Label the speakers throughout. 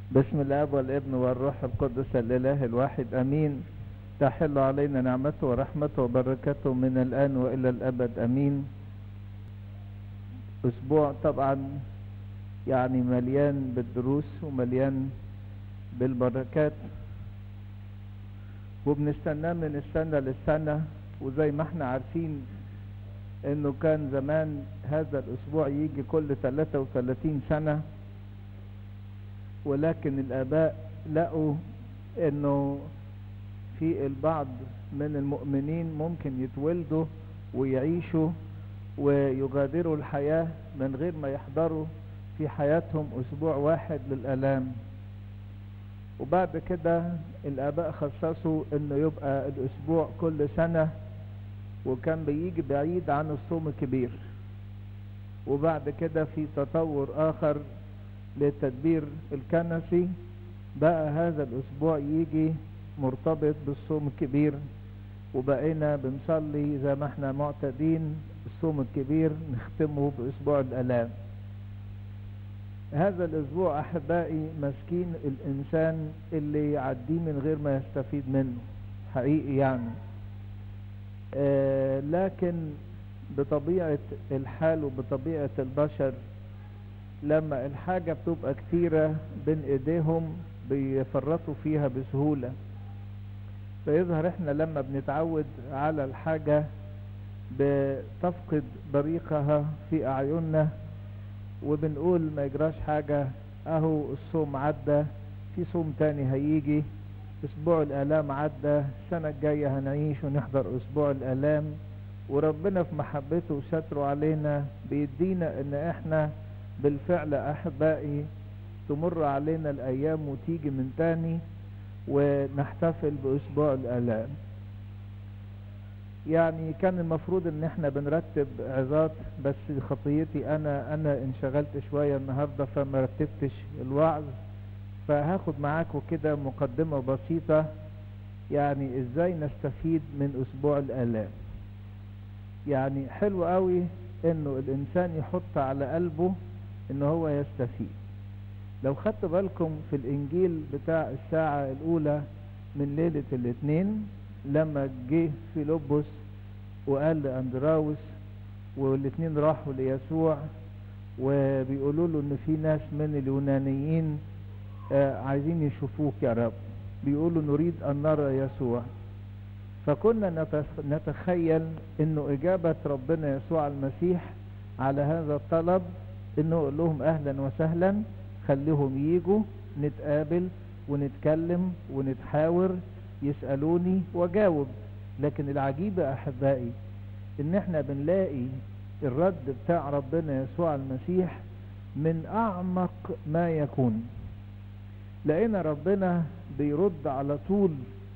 Speaker 1: بسم الاب والابن والروح القدس الاله الواحد امين تحل علينا نعمته ورحمته وبركته من الان والى الابد امين اسبوع طبعا يعني مليان بالدروس ومليان بالبركات وبنستناه من السنة للسنة وزي ما احنا عارفين انه كان زمان هذا الاسبوع يجي كل 33 سنة ولكن الاباء لقوا انه في البعض من المؤمنين ممكن يتولدوا ويعيشوا ويغادروا الحياة من غير ما يحضروا في حياتهم اسبوع واحد للالام وبعد كده الاباء خصصوا انه يبقى الاسبوع كل سنة وكان بيجي بعيد عن الصوم الكبير وبعد كده في تطور اخر للتدبير الكنسي بقى هذا الاسبوع يجي مرتبط بالصوم الكبير وبقينا بنصلي زي ما احنا معتادين الصوم الكبير نختمه باسبوع الالام هذا الاسبوع احبائي مسكين الانسان اللي يعديه من غير ما يستفيد منه حقيقي يعني آه لكن بطبيعة الحال وبطبيعة البشر لما الحاجة بتبقى كتيرة بين ايديهم بيفرطوا فيها بسهولة فيظهر احنا لما بنتعود على الحاجة بتفقد بريقها في اعيننا وبنقول ما يجراش حاجة اهو الصوم عدى في صوم تاني هيجي اسبوع الالام عدى السنة الجاية هنعيش ونحضر اسبوع الالام وربنا في محبته وستره علينا بيدينا ان احنا بالفعل احبائي تمر علينا الايام وتيجي من تاني ونحتفل باسبوع الالام يعني كان المفروض ان احنا بنرتب عظات بس خطيتي انا انا انشغلت شوية النهاردة فما رتبتش الوعظ فهاخد معاكم كده مقدمة بسيطة يعني ازاي نستفيد من اسبوع الالام يعني حلو قوي انه الانسان يحط على قلبه ان هو يستفيد لو خدت بالكم في الانجيل بتاع الساعة الاولى من ليلة الاثنين لما جه فيلبس وقال لاندراوس والاثنين راحوا ليسوع وبيقولوا له ان في ناس من اليونانيين آه عايزين يشوفوك يا رب بيقولوا نريد ان نرى يسوع فكنا نتخيل انه اجابة ربنا يسوع المسيح على هذا الطلب انه يقول لهم اهلا وسهلا خليهم يجوا نتقابل ونتكلم ونتحاور يسألوني وجاوب لكن العجيب احبائي ان احنا بنلاقي الرد بتاع ربنا يسوع المسيح من اعمق ما يكون لقينا ربنا بيرد على طول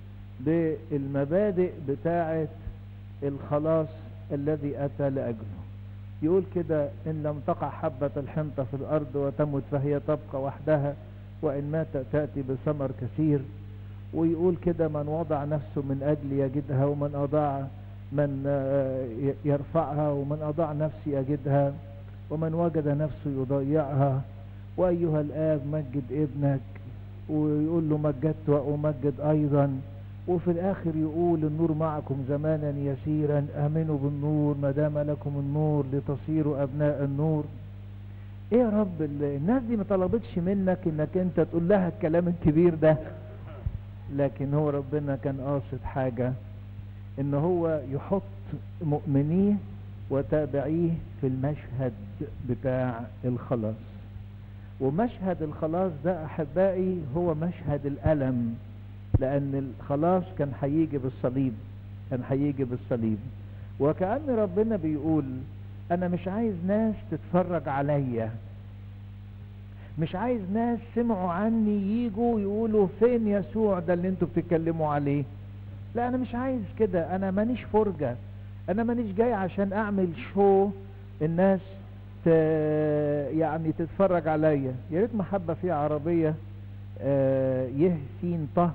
Speaker 1: بالمبادئ بتاعة الخلاص الذي اتى لاجله يقول كده ان لم تقع حبة الحنطة في الارض وتمت فهي تبقى وحدها وان مات تأتي بثمر كثير ويقول كده من وضع نفسه من اجل يجدها ومن اضاع من يرفعها ومن اضاع نفسي يجدها ومن وجد نفسه يضيعها وايها الاب مجد ابنك ويقول له مجدت وامجد ايضا وفي الاخر يقول النور معكم زمانا يسيرا امنوا بالنور ما دام لكم النور لتصيروا ابناء النور ايه يا رب الناس دي ما طلبتش منك انك انت تقول لها الكلام الكبير ده لكن هو ربنا كان قاصد حاجة ان هو يحط مؤمنيه وتابعيه في المشهد بتاع الخلاص ومشهد الخلاص ده احبائي هو مشهد الالم لان الخلاص كان هيجي بالصليب كان هيجي بالصليب وكأن ربنا بيقول انا مش عايز ناس تتفرج عليا مش عايز ناس سمعوا عني يجوا يقولوا فين يسوع ده اللي انتوا بتتكلموا عليه لا انا مش عايز كده انا مانيش فرجة انا مانيش جاي عشان اعمل شو الناس ت... يعني تتفرج عليا يا ريت محبة في عربية آه يه سين طه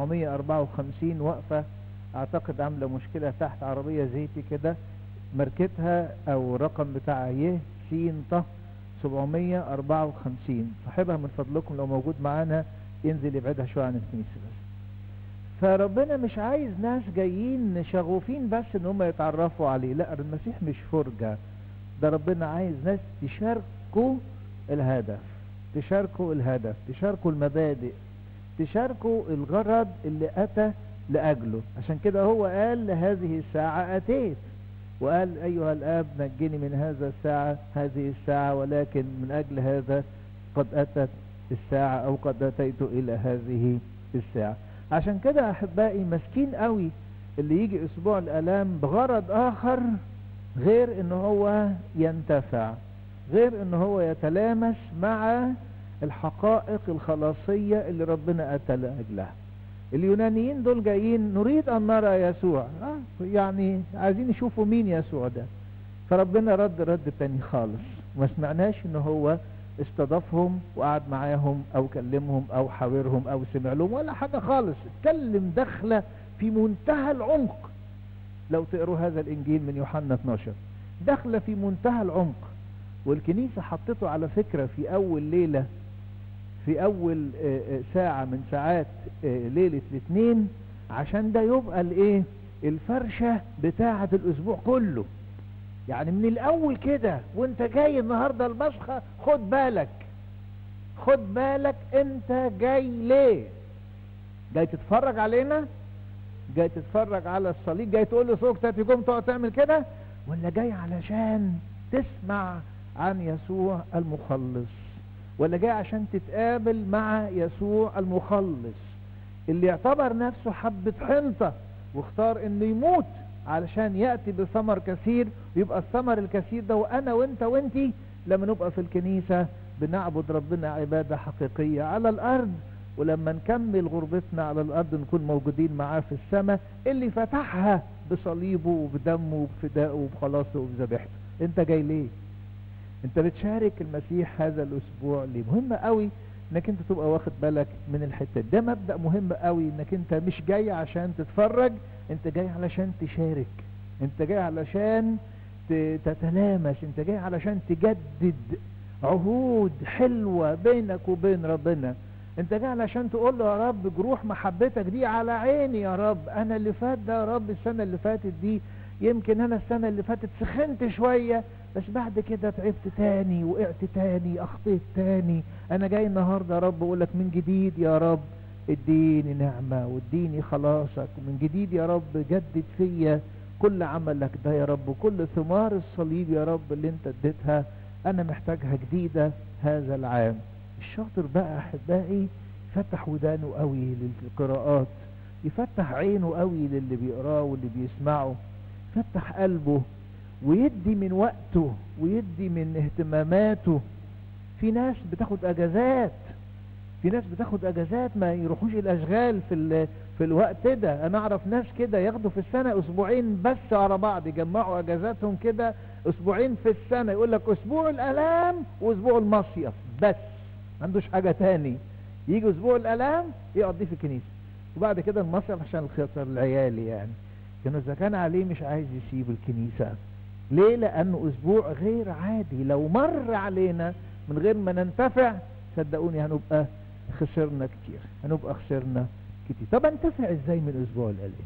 Speaker 1: 754 واقفة اعتقد عاملة مشكلة تحت عربية زيتي كده ماركتها او رقم بتاع يه سين طه 754 صاحبها من فضلكم لو موجود معانا ينزل يبعدها شوية عن الكنيسة بس فربنا مش عايز ناس جايين شغوفين بس ان هم يتعرفوا عليه لا المسيح مش فرجة ده ربنا عايز ناس تشاركوا الهدف تشاركوا الهدف تشاركوا المبادئ تشاركوا الغرض اللي اتى لاجله عشان كده هو قال لهذه الساعة اتيت وقال ايها الاب نجني من هذا الساعة هذه الساعة ولكن من اجل هذا قد اتت الساعة او قد اتيت الى هذه الساعة عشان كده احبائي مسكين قوي اللي يجي اسبوع الالام بغرض اخر غير ان هو ينتفع غير ان هو يتلامس مع الحقائق الخلاصية اللي ربنا اتى لاجلها اليونانيين دول جايين نريد ان نرى يسوع آه يعني عايزين يشوفوا مين يسوع ده فربنا رد رد تاني خالص ما سمعناش ان هو استضافهم وقعد معاهم او كلمهم او حاورهم او سمع لهم ولا حاجة خالص اتكلم دخلة في منتهى العمق لو تقروا هذا الانجيل من يوحنا 12 دخلة في منتهى العمق والكنيسة حطته على فكرة في اول ليلة في اول ساعة من ساعات ليلة الاثنين عشان ده يبقى الايه الفرشة بتاعة الاسبوع كله يعني من الاول كده وانت جاي النهاردة المسخة خد بالك خد بالك انت جاي ليه جاي تتفرج علينا جاي تتفرج على الصليب جاي تقول لصوك تاتي قوم تقعد تعمل كده ولا جاي علشان تسمع عن يسوع المخلص ولا جاي عشان تتقابل مع يسوع المخلص اللي يعتبر نفسه حبة حنطة واختار انه يموت علشان يأتي بثمر كثير ويبقى الثمر الكثير ده وانا وانت وانتي لما نبقى في الكنيسة بنعبد ربنا عبادة حقيقية على الارض ولما نكمل غربتنا على الارض نكون موجودين معاه في السماء اللي فتحها بصليبه وبدمه وبفدائه وبخلاصه وبذبيحته انت جاي ليه انت بتشارك المسيح هذا الاسبوع ليه مهم قوي انك انت تبقى واخد بالك من الحتة ده مبدأ مهم قوي انك انت مش جاي عشان تتفرج انت جاي علشان تشارك انت جاي علشان تتلامس انت جاي علشان تجدد عهود حلوة بينك وبين ربنا انت جاي علشان تقول له يا رب جروح محبتك دي على عيني يا رب انا اللي فات ده يا رب السنة اللي فاتت دي يمكن انا السنة اللي فاتت سخنت شوية بس بعد كده تعبت تاني وقعت تاني اخطيت تاني انا جاي النهاردة يا رب اقول لك من جديد يا رب اديني نعمة واديني خلاصك ومن جديد يا رب جدد فيا كل عملك ده يا رب وكل ثمار الصليب يا رب اللي انت اديتها انا محتاجها جديدة هذا العام الشاطر بقى احبائي فتح ودانه قوي للقراءات يفتح عينه قوي للي بيقراه واللي بيسمعه فتح قلبه ويدي من وقته ويدي من اهتماماته في ناس بتاخد اجازات في ناس بتاخد اجازات ما يروحوش الاشغال في في الوقت ده انا اعرف ناس كده ياخدوا في السنة اسبوعين بس على بعض يجمعوا اجازاتهم كده اسبوعين في السنة يقول لك اسبوع الالام واسبوع المصيف بس ما عندوش حاجة تاني يجي اسبوع الالام يقضيه في الكنيسة وبعد كده المصيف عشان الخطر العيال يعني كانوا اذا كان عليه مش عايز يسيب الكنيسة ليه لانه اسبوع غير عادي لو مر علينا من غير ما ننتفع صدقوني هنبقى خسرنا كتير هنبقى خسرنا كتير طب انتفع ازاي من اسبوع الالام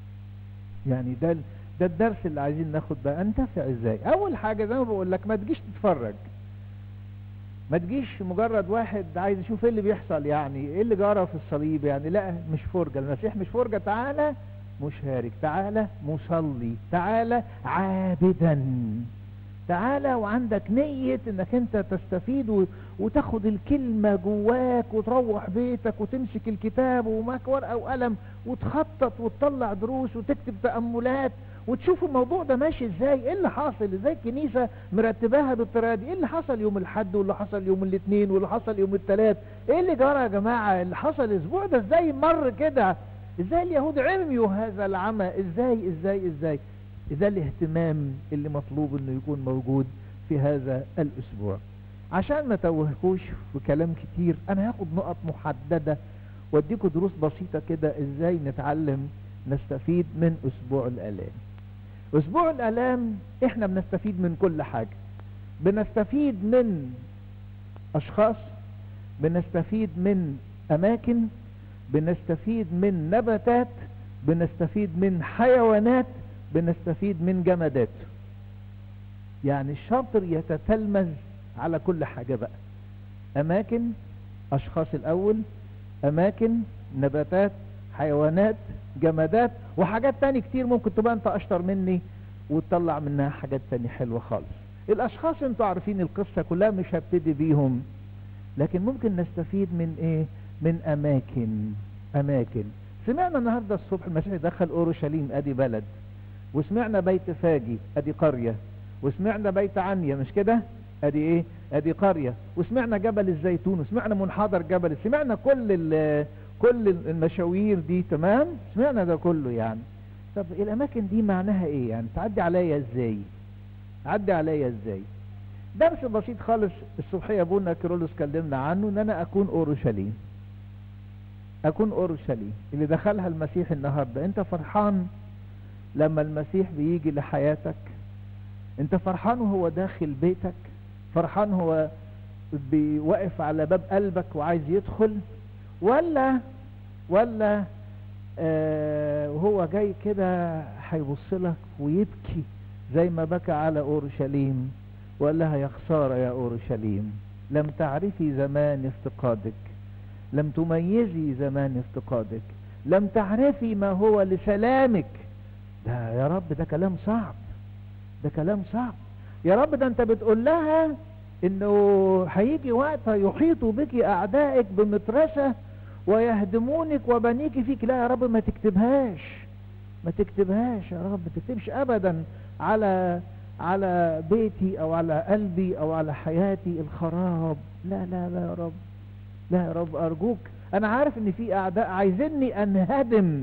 Speaker 1: يعني ده ده الدرس اللي عايزين ناخد بقى انتفع ازاي اول حاجة زي ما بقول لك ما تجيش تتفرج ما تجيش مجرد واحد عايز يشوف ايه اللي بيحصل يعني ايه اللي جرى في الصليب يعني لا مش فرجة المسيح مش فرجة تعالى مشارك تعالى مصلي تعالى عابدا تعالى وعندك نية انك انت تستفيد وتاخد الكلمة جواك وتروح بيتك وتمسك الكتاب وماك ورقة وقلم وتخطط وتطلع دروس وتكتب تأملات وتشوف الموضوع ده ماشي ازاي ايه اللي حاصل ازاي الكنيسة مرتباها بالطريقة دي ايه اللي حصل يوم الحد واللي حصل يوم الاثنين واللي حصل يوم الثلاث ايه اللي جرى يا جماعة اللي حصل الاسبوع ده ازاي مر كده ازاي اليهود عميوا هذا العمى ازاي ازاي ازاي ده الاهتمام اللي مطلوب انه يكون موجود في هذا الاسبوع عشان ما توهكوش في كلام كتير انا هاخد نقط محددة واديكم دروس بسيطة كده ازاي نتعلم نستفيد من اسبوع الالام اسبوع الالام احنا بنستفيد من كل حاجة بنستفيد من اشخاص بنستفيد من اماكن بنستفيد من نباتات بنستفيد من حيوانات بنستفيد من جمادات يعني الشاطر يتتلمذ على كل حاجة بقى اماكن اشخاص الاول اماكن نباتات حيوانات جمادات وحاجات تاني كتير ممكن تبقى انت اشطر مني وتطلع منها حاجات تاني حلوة خالص الاشخاص انتوا عارفين القصة كلها مش هبتدي بيهم لكن ممكن نستفيد من ايه من اماكن اماكن سمعنا النهاردة الصبح المسيح دخل اورشليم ادي بلد وسمعنا بيت فاجي ادي قرية وسمعنا بيت عنيا مش كده ادي ايه ادي قرية وسمعنا جبل الزيتون وسمعنا منحدر جبل سمعنا كل كل المشاوير دي تمام سمعنا ده كله يعني طب الاماكن دي معناها ايه يعني تعدي عليا ازاي تعدي عليا ازاي درس بسيط خالص الصبحيه ابونا كيرلس كلمنا عنه ان انا اكون اورشليم اكون اورشليم اللي دخلها المسيح النهارده انت فرحان لما المسيح بيجي لحياتك انت فرحان وهو داخل بيتك فرحان هو بيوقف على باب قلبك وعايز يدخل ولا ولا آه وهو جاي كده هيبص لك ويبكي زي ما بكى على اورشليم وقال لها يا خساره يا اورشليم لم تعرفي زمان افتقادك لم تميزي زمان افتقادك لم تعرفي ما هو لسلامك ده يا رب ده كلام صعب ده كلام صعب يا رب ده انت بتقول لها انه هيجي وقت يحيطوا بك اعدائك بمترسه ويهدمونك وبنيك فيك لا يا رب ما تكتبهاش ما تكتبهاش يا رب ما تكتبش ابدا على على بيتي او على قلبي او على حياتي الخراب لا لا لا يا رب لا يا رب ارجوك انا عارف ان في اعداء عايزيني انهدم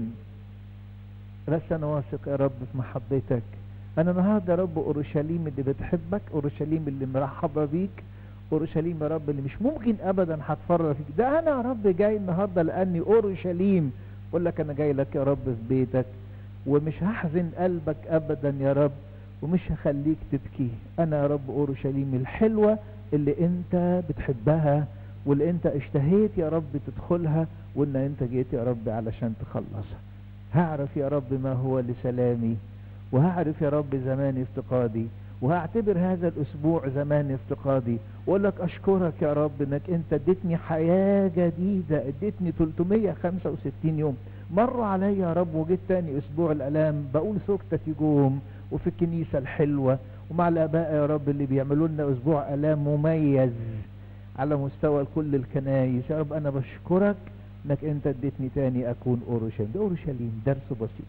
Speaker 1: بس انا واثق يا رب في محبتك انا النهارده يا رب اورشليم اللي بتحبك اورشليم اللي مرحبه بيك اورشليم يا رب اللي مش ممكن ابدا هتفرج فيك ده انا يا رب جاي النهارده لاني اورشليم اقول لك انا جاي لك يا رب في بيتك ومش هحزن قلبك ابدا يا رب ومش هخليك تبكي انا يا رب اورشليم الحلوه اللي انت بتحبها واللي انت اشتهيت يا رب تدخلها وان انت جيت يا رب علشان تخلصها هعرف يا رب ما هو لسلامي وهعرف يا رب زمان افتقادي وهعتبر هذا الاسبوع زمان افتقادي واقول لك اشكرك يا رب انك انت اديتني حياه جديده اديتني 365 يوم مر عليا يا رب وجيت تاني اسبوع الالام بقول سكتة جوم وفي الكنيسه الحلوه ومع الاباء يا رب اللي بيعملوا لنا اسبوع الام مميز على مستوى كل الكنايس يا رب انا بشكرك انك انت اديتني تاني اكون اورشليم ده اورشليم درس بسيط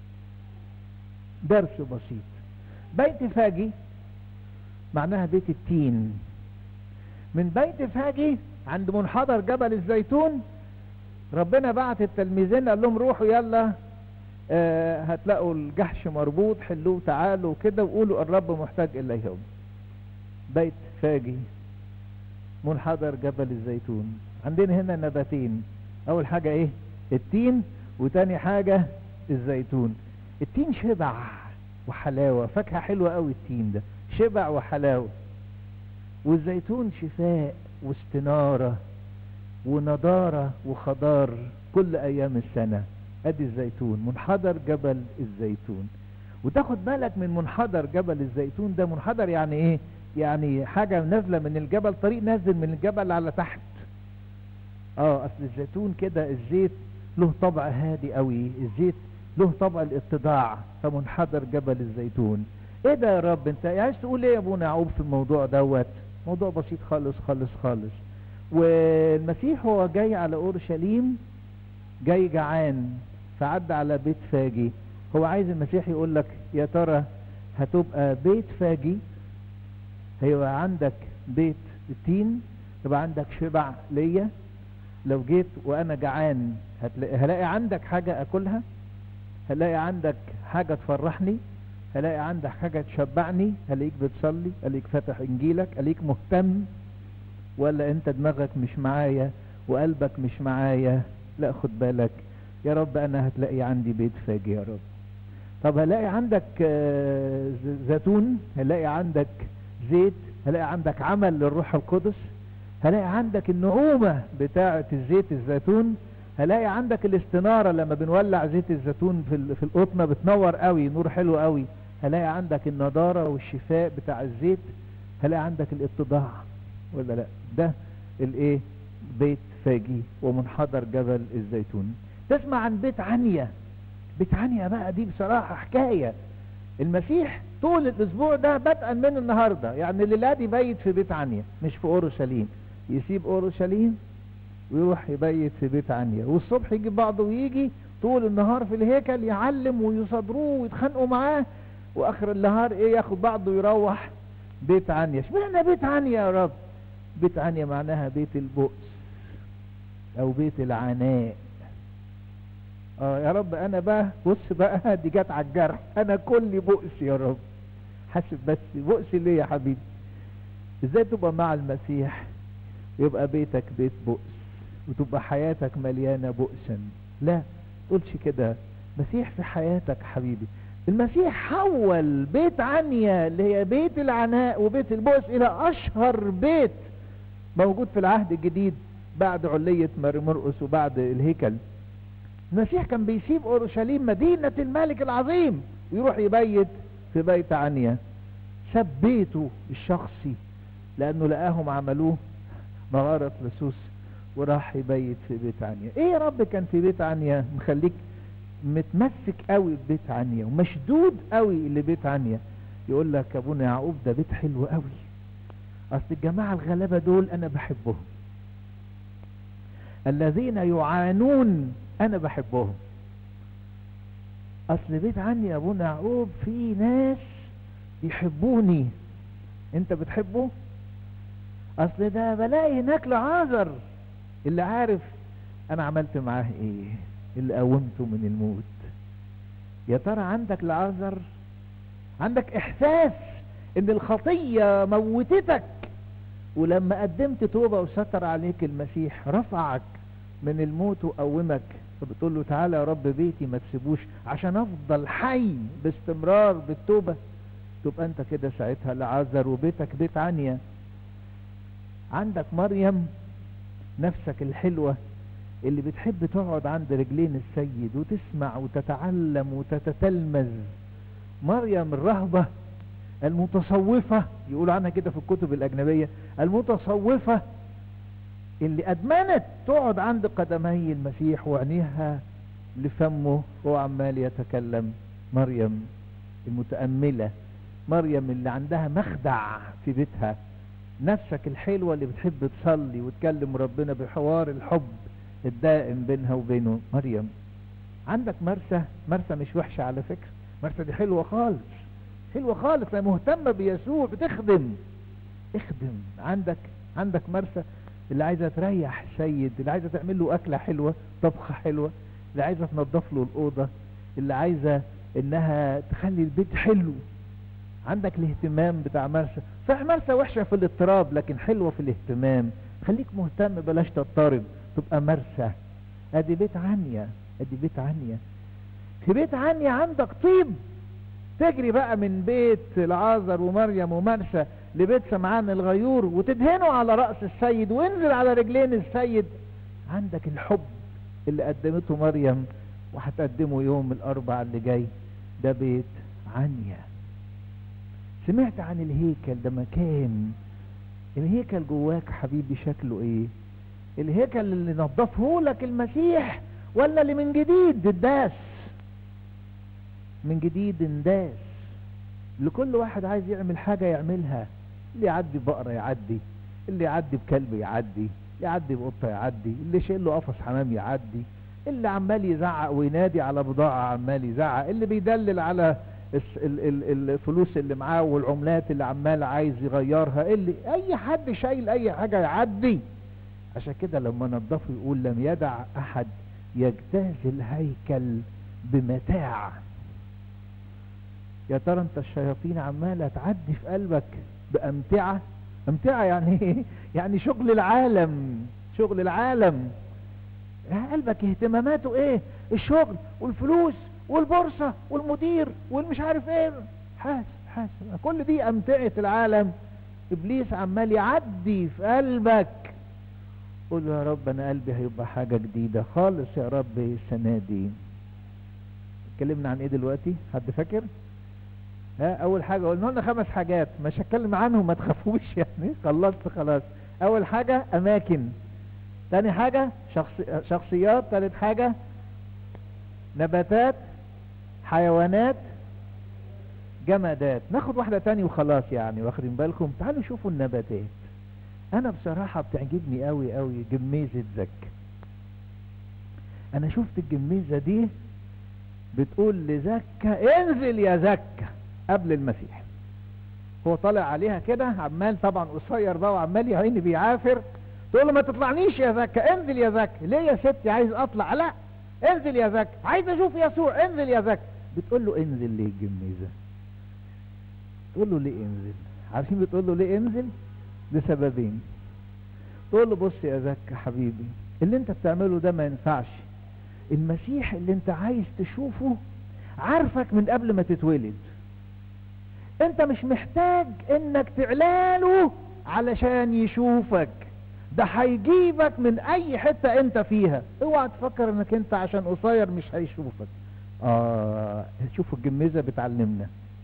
Speaker 1: درس بسيط بيت فاجي معناها بيت التين من بيت فاجي عند منحدر جبل الزيتون ربنا بعت التلميذين قال لهم روحوا يلا آه هتلاقوا الجحش مربوط حلوه تعالوا كده وقولوا الرب محتاج اليهم بيت فاجي منحدر جبل الزيتون عندنا هنا نباتين اول حاجة ايه التين وتاني حاجة الزيتون التين شبع وحلاوة فاكهة حلوة قوي التين ده شبع وحلاوة والزيتون شفاء واستنارة ونضارة وخضار كل ايام السنة ادي الزيتون منحدر جبل الزيتون وتاخد بالك من منحدر جبل الزيتون ده منحدر يعني ايه يعني حاجة نازلة من الجبل طريق نازل من الجبل على تحت اه اصل الزيتون كده الزيت له طبع هادي قوي الزيت له طبع الاتضاع فمنحدر جبل الزيتون ايه ده يا رب انت عايز تقول ايه يا ابونا يعقوب في الموضوع دوت موضوع بسيط خالص خالص خالص والمسيح هو جاي على اورشليم جاي جعان فعدى على بيت فاجي هو عايز المسيح يقول لك يا ترى هتبقى بيت فاجي هيبقى عندك بيت التين يبقى عندك شبع ليا لو جيت وانا جعان هتلاقي هلاقي عندك حاجة اكلها هلاقي عندك حاجة تفرحني هلاقي عندك حاجة تشبعني هلاقيك بتصلي هلاقيك فاتح انجيلك هلاقيك مهتم ولا انت دماغك مش معايا وقلبك مش معايا لا خد بالك يا رب انا هتلاقي عندي بيت فاجي يا رب طب هلاقي عندك زيتون هلاقي عندك زيت هلاقي عندك عمل للروح القدس هلاقي عندك النعومة بتاعة الزيت الزيتون هلاقي عندك الاستنارة لما بنولع زيت الزيتون في, ال- في القطنة بتنور قوي نور حلو قوي هلاقي عندك النضارة والشفاء بتاع الزيت هلاقي عندك الاتضاع ولا لا ده الايه بيت فاجي ومنحدر جبل الزيتون تسمع عن بيت عنيا بيت عنيا بقى دي بصراحة حكاية المسيح طول الاسبوع ده بدءا من النهاردة يعني الليلة دي بيت في بيت عنيا مش في اورشليم يسيب اورشليم ويروح يبيت في بيت عنيا والصبح يجي بعضه ويجي طول النهار في الهيكل يعلم ويصادروه ويتخانقوا معاه واخر النهار ايه ياخد بعضه ويروح بيت عنيا اشمعنى بيت عنيا يا رب بيت عنيا معناها بيت البؤس او بيت العناء اه يا رب انا بقى بص بقى دي جت على الجرح انا كل بؤس يا رب حاسب بس بؤس ليه يا حبيبي ازاي تبقى مع المسيح يبقى بيتك بيت بؤس وتبقى حياتك مليانة بؤسا لا تقولش كده مسيح في حياتك حبيبي المسيح حول بيت عنيا اللي هي بيت العناء وبيت البؤس الى اشهر بيت موجود في العهد الجديد بعد علية ماري مرقس وبعد الهيكل المسيح كان بيسيب اورشليم مدينة الملك العظيم ويروح يبيت في بيت عنيا ساب بيته الشخصي لانه لقاهم عملوه مغارة لصوص وراح يبيت في بيت عنيا ايه يا رب كان في بيت عنيا مخليك متمسك قوي ببيت عنيا ومشدود قوي لبيت عنيا يقول لك ابونا يعقوب ده بيت حلو قوي اصل الجماعة الغلابة دول انا بحبهم الذين يعانون انا بحبهم اصل بيت عني يا ابونا يعقوب في ناس يحبوني انت بتحبه اصل ده بلاقي هناك لعازر اللي عارف انا عملت معاه ايه اللي قومته من الموت يا ترى عندك لعازر عندك احساس ان الخطية موتتك ولما قدمت توبة وستر عليك المسيح رفعك من الموت وقومك فبتقول له تعالى يا رب بيتي ما تسيبوش عشان افضل حي باستمرار بالتوبة تبقى انت كده ساعتها لعازر وبيتك بيت عنيا عندك مريم نفسك الحلوة اللي بتحب تقعد عند رجلين السيد وتسمع وتتعلم وتتتلمذ مريم الرهبة المتصوفة يقولوا عنها كده في الكتب الأجنبية المتصوفة اللي أدمنت تقعد عند قدمي المسيح وعينيها لفمه وهو عمال يتكلم مريم المتأملة مريم اللي عندها مخدع في بيتها نفسك الحلوة اللي بتحب تصلي وتكلم ربنا بحوار الحب الدائم بينها وبينه مريم عندك مرسى مرسى مش وحشة على فكرة مرسى دي حلوة خالص حلوة خالص لا مهتمة بيسوع بتخدم اخدم عندك عندك مرسى اللي عايزة تريح السيد اللي عايزة تعمل له أكلة حلوة طبخة حلوة اللي عايزة تنظف له الأوضة اللي عايزة انها تخلي البيت حلو عندك الاهتمام بتاع مرسى صحيح مرسى وحشة في الاضطراب لكن حلوة في الاهتمام خليك مهتم بلاش تضطرب تبقى مرسى ادي بيت عنيا ادي بيت عنيا في بيت عنيا عندك طيب تجري بقى من بيت العازر ومريم ومرسى لبيت سمعان الغيور وتدهنه على رأس السيد وانزل على رجلين السيد عندك الحب اللي قدمته مريم وهتقدمه يوم الاربع اللي جاي ده بيت عنيا سمعت عن الهيكل ده مكان الهيكل جواك حبيبي شكله ايه الهيكل اللي نظفه لك المسيح ولا اللي من جديد الداس من جديد انداس لكل واحد عايز يعمل حاجة يعملها اللي يعدي بقرة يعدي اللي يعدي بكلب يعدي اللي يعدي بقطة يعدي اللي شايل له قفص حمام يعدي اللي عمال يزعق وينادي على بضاعة عمال يزعق اللي بيدلل على الس- ال- ال- الفلوس اللي معاه والعملات اللي عمال عايز يغيرها اللي اي حد شايل اي حاجة يعدي عشان كده لما نضفه يقول لم يدع احد يجتاز الهيكل بمتاع يا ترى انت الشياطين عمالة تعدي في قلبك بامتعة امتعة يعني ايه يعني شغل العالم شغل العالم يا قلبك اهتماماته ايه الشغل والفلوس والبورصة والمدير والمش عارف ايه حاسب حاسب كل دي امتعة العالم ابليس عمال يعدي في قلبك قول له يا رب انا قلبي هيبقى حاجة جديدة خالص يا رب السنة دي اتكلمنا عن ايه دلوقتي حد فاكر ها اول حاجة قلنا لنا خمس حاجات مش هتكلم عنهم ما تخافوش يعني خلصت خلاص اول حاجة اماكن تاني حاجة شخص... شخصيات تالت حاجة نباتات حيوانات جمادات ناخد واحدة تاني وخلاص يعني واخدين بالكم تعالوا شوفوا النباتات انا بصراحة بتعجبني قوي قوي جميزة زك انا شفت الجميزة دي بتقول لزكا انزل يا زكا قبل المسيح هو طالع عليها كده عمال طبعا قصير بقى وعمال يا عيني بيعافر تقول له ما تطلعنيش يا زكا انزل يا زكا ليه يا ستي عايز اطلع لا انزل يا زكا عايز اشوف يسوع انزل يا زكا بتقول له انزل ليه الجميزة تقول له ليه انزل عارفين بتقول له ليه انزل لسببين تقول له بص يا زكا حبيبي اللي انت بتعمله ده ما ينفعش المسيح اللي انت عايز تشوفه عارفك من قبل ما تتولد انت مش محتاج انك تعلاله علشان يشوفك ده هيجيبك من اي حتة انت فيها اوعى تفكر انك انت عشان قصير مش هيشوفك اه شوفوا الجميزة بتعلمنا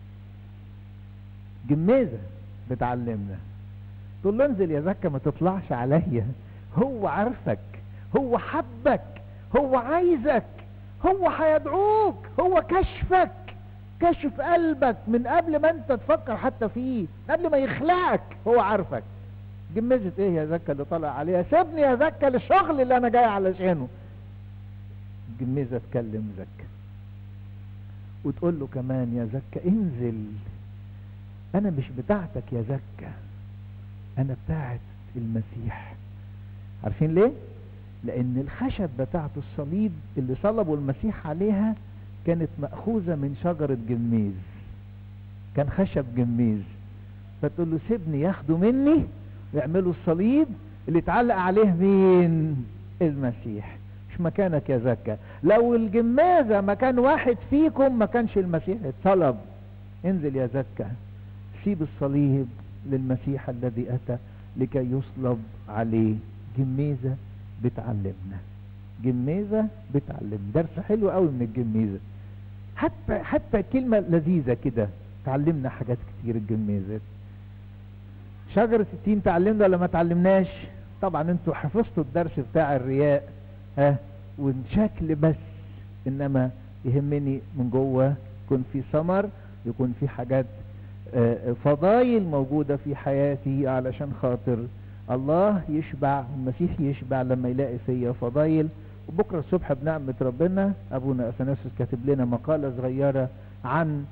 Speaker 1: جميزة بتعلمنا تقول له انزل يا زكا ما تطلعش عليا هو عارفك هو حبك هو عايزك هو هيدعوك هو كشفك كشف قلبك من قبل ما انت تفكر حتى فيه قبل ما يخلقك هو عارفك جمزة ايه يا زكا اللي طالع عليها سيبني يا زكا للشغل اللي انا جاي علشانه جمزة تكلم زكا وتقول له كمان يا زكا انزل انا مش بتاعتك يا زكا انا بتاعت المسيح عارفين ليه لان الخشب بتاعت الصليب اللي صلبوا المسيح عليها كانت مأخوذة من شجرة جميز كان خشب جميز فتقول له سيبني ياخدوا مني ويعملوا الصليب اللي اتعلق عليه مين المسيح مش مكانك يا زكا لو الجمازة مكان واحد فيكم ما كانش المسيح اتصلب انزل يا زكا سيب الصليب للمسيح الذي اتى لكي يصلب عليه جميزة بتعلمنا جميزة بتعلم درس حلو قوي من الجميزة حتى حتى كلمة لذيذة كده تعلمنا حاجات كتير الجميزة شجرة التين تعلمنا ولا ما تعلمناش طبعا انتوا حفظتوا الدرس بتاع الرياء ها والشكل بس انما يهمني من جوه يكون في ثمر يكون في حاجات فضايل موجودة في حياتي علشان خاطر الله يشبع المسيح يشبع لما يلاقي فيا فضايل وبكرة الصبح بنعمة ربنا أبونا أثناسوس كاتب لنا مقالة صغيرة عن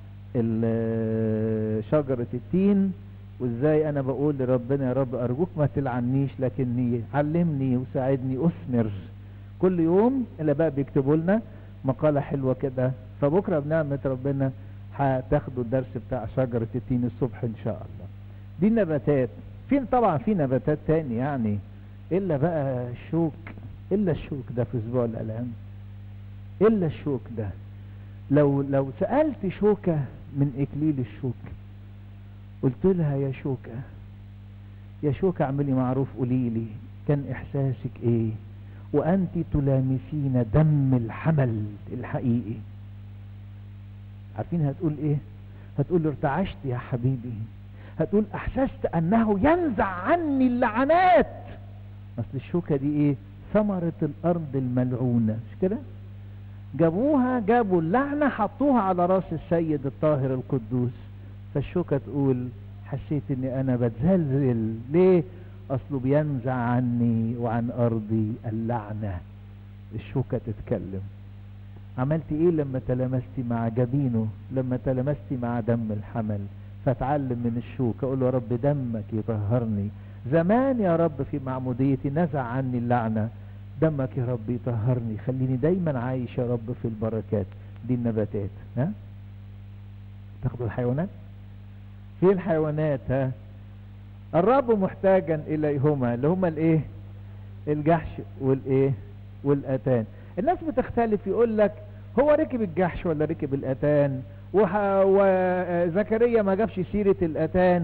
Speaker 1: شجرة التين وازاي انا بقول لربنا يا رب ارجوك ما تلعنيش لكني علمني وساعدني اثمر كل يوم اللي بقى بيكتبوا لنا مقالة حلوة كده فبكرة بنعمة ربنا هتاخدوا الدرس بتاع شجرة التين الصبح ان شاء الله دي النباتات في طبعا في نباتات تاني يعني الا بقى الشوك الا الشوك ده في اسبوع الالام الا الشوك ده لو لو سألت شوكة من اكليل الشوك قلت لها يا شوكة يا شوكة اعملي معروف قولي لي كان احساسك ايه وانت تلامسين دم الحمل الحقيقي عارفين هتقول ايه هتقول ارتعشت يا حبيبي هتقول احسست انه ينزع عني اللعنات اصل الشوكة دي ايه ثمرة الارض الملعونة مش كده جابوها جابوا اللعنة حطوها على راس السيد الطاهر القدوس فالشوكة تقول حسيت اني انا بتزلزل ليه اصله بينزع عني وعن ارضي اللعنة الشوكة تتكلم عملت ايه لما تلمستي مع جبينه لما تلمستي مع دم الحمل فاتعلم من الشوكة اقول له يا رب دمك يطهرني زمان يا رب في معموديتي نزع عني اللعنة دمك يا رب يطهرني خليني دايما عايش يا رب في البركات دي النباتات ها تاخدوا الحيوانات في الحيوانات ها الرب محتاجا اليهما اللي هما الايه الجحش والايه والاتان الناس بتختلف يقول لك هو ركب الجحش ولا ركب الاتان وزكريا ما جابش سيرة الاتان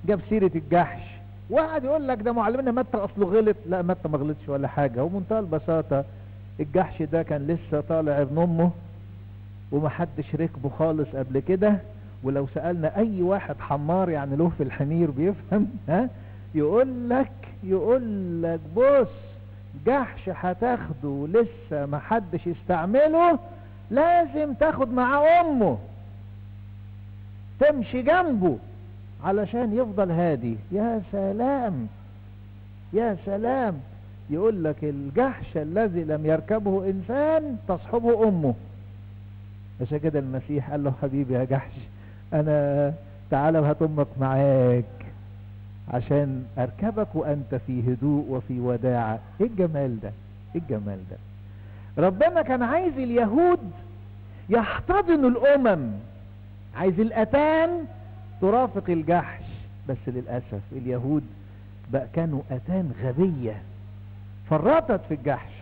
Speaker 1: جاب سيرة الجحش وقعد يقول لك ده معلمنا متى اصله غلط لا متى ما غلطش ولا حاجة ومنتهى البساطة الجحش ده كان لسه طالع ابن امه ومحدش ركبه خالص قبل كده ولو سألنا اي واحد حمار يعني له في الحمير بيفهم ها يقول لك يقول لك بص جحش هتاخده لسه محدش يستعمله لازم تاخد معاه امه تمشي جنبه علشان يفضل هادي يا سلام يا سلام يقول لك الجحش الذي لم يركبه انسان تصحبه امه عشان كده المسيح قال له حبيبي يا جحش انا تعالى وهات امك معاك عشان اركبك وانت في هدوء وفي وداعة ايه الجمال ده ايه الجمال ده ربنا كان عايز اليهود يحتضنوا الامم عايز الاتان ترافق الجحش بس للأسف اليهود بقى كانوا أتان غبية فرطت في الجحش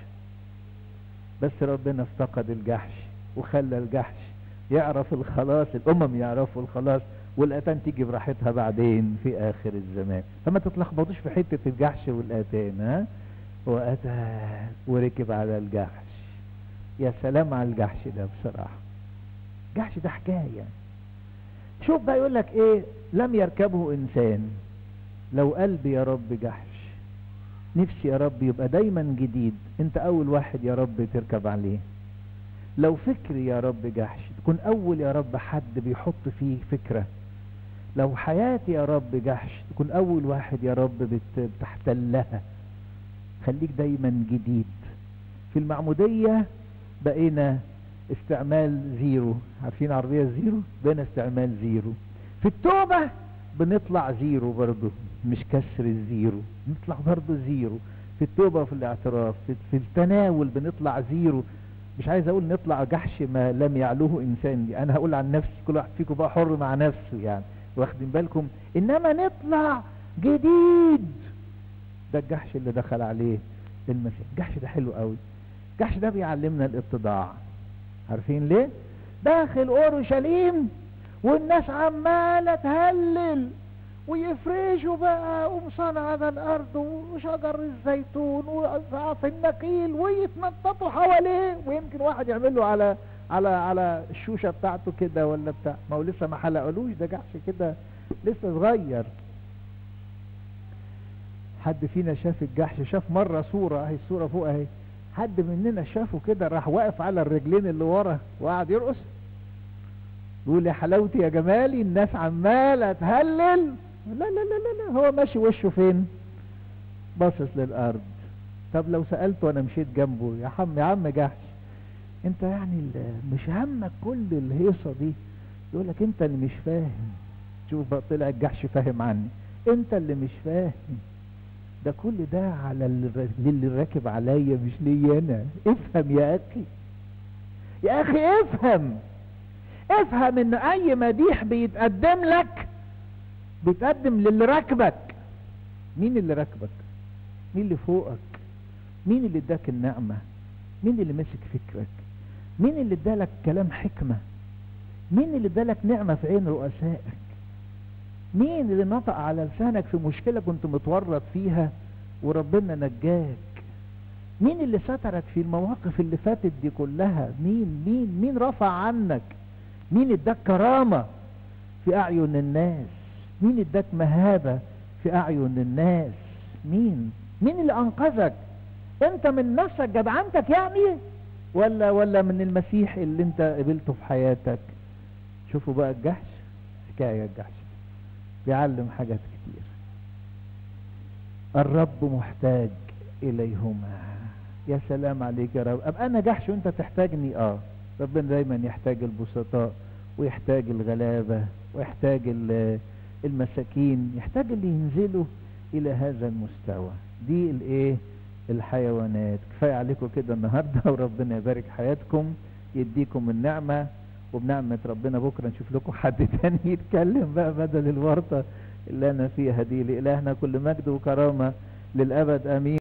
Speaker 1: بس ربنا افتقد الجحش وخلى الجحش يعرف الخلاص الأمم يعرفوا الخلاص والأتان تيجي براحتها بعدين في آخر الزمان فما تتلخبطوش في حتة الجحش والأتان ها وأتى وركب على الجحش يا سلام على الجحش ده بصراحة الجحش ده حكاية شوف بقى يقول لك ايه لم يركبه انسان لو قلبي يا رب جحش نفسي يا رب يبقى دايما جديد انت اول واحد يا رب تركب عليه لو فكري يا رب جحش تكون اول يا رب حد بيحط فيه فكرة لو حياتي يا رب جحش تكون اول واحد يا رب بت- بتحتلها خليك دايما جديد في المعمودية بقينا استعمال زيرو عارفين عربية زيرو بقينا استعمال زيرو في التوبة بنطلع زيرو برضو مش كسر الزيرو نطلع برضو زيرو في التوبة وفي الاعتراف في, في التناول بنطلع زيرو مش عايز اقول نطلع جحش ما لم يعلوه انسان دي انا هقول عن نفسي كل واحد فيكم بقى حر مع نفسه يعني واخدين بالكم انما نطلع جديد ده الجحش اللي دخل عليه المسيح الجحش ده حلو قوي الجحش ده بيعلمنا الاتضاع عارفين ليه داخل اورشليم والناس عماله تهلل ويفرشوا بقى قمصان على الارض وشجر الزيتون وزعف النخيل ويتنططوا حواليه ويمكن واحد يعمل له على على على الشوشه بتاعته كده ولا بتاع ما هو لسه ما حلقلوش ده جحش كده لسه صغير حد فينا شاف الجحش شاف مره صوره اهي الصوره فوق اهي حد مننا شافه كده راح واقف على الرجلين اللي ورا وقعد يرقص يقول يا حلاوتي يا جمالي الناس عماله تهلل لا لا لا لا, لا هو ماشي وشه فين باصص للارض طب لو سالته وانا مشيت جنبه يا عم يا عم جحش انت يعني ال- مش همك كل الهيصه دي يقول لك انت اللي مش فاهم شوف بقى طلع الجحش فاهم عني انت اللي مش فاهم ده كل ده على اللي اللي راكب عليا مش ليا انا افهم يا اخي يا اخي افهم افهم ان اي مديح بيتقدم لك بيتقدم للي راكبك مين اللي راكبك مين اللي فوقك مين اللي اداك النعمة مين اللي مسك فكرك مين اللي ادالك كلام حكمة مين اللي ادالك نعمة في عين رؤسائك مين اللي نطق على لسانك في مشكلة كنت متورط فيها وربنا نجاك مين اللي سترك في المواقف اللي فاتت دي كلها مين مين مين رفع عنك مين اداك كرامة في اعين الناس مين اداك مهابة في اعين الناس مين مين اللي انقذك انت من نفسك جدعنتك يعني ولا ولا من المسيح اللي انت قبلته في حياتك شوفوا بقى الجحش حكاية الجحش بيعلم حاجات كتير الرب محتاج اليهما يا سلام عليك يا رب ابقى انا جحش وانت تحتاجني اه ربنا دايما يحتاج البسطاء ويحتاج الغلابة ويحتاج ال- المساكين يحتاج اللي ينزلوا الى هذا المستوى دي الايه الحيوانات كفاية عليكم كده النهاردة وربنا يبارك حياتكم يديكم النعمة وبنعمة ربنا بكرة نشوف لكم حد تاني يتكلم بقى بدل الورطة اللي انا فيها دي لإلهنا كل مجد وكرامة للأبد امين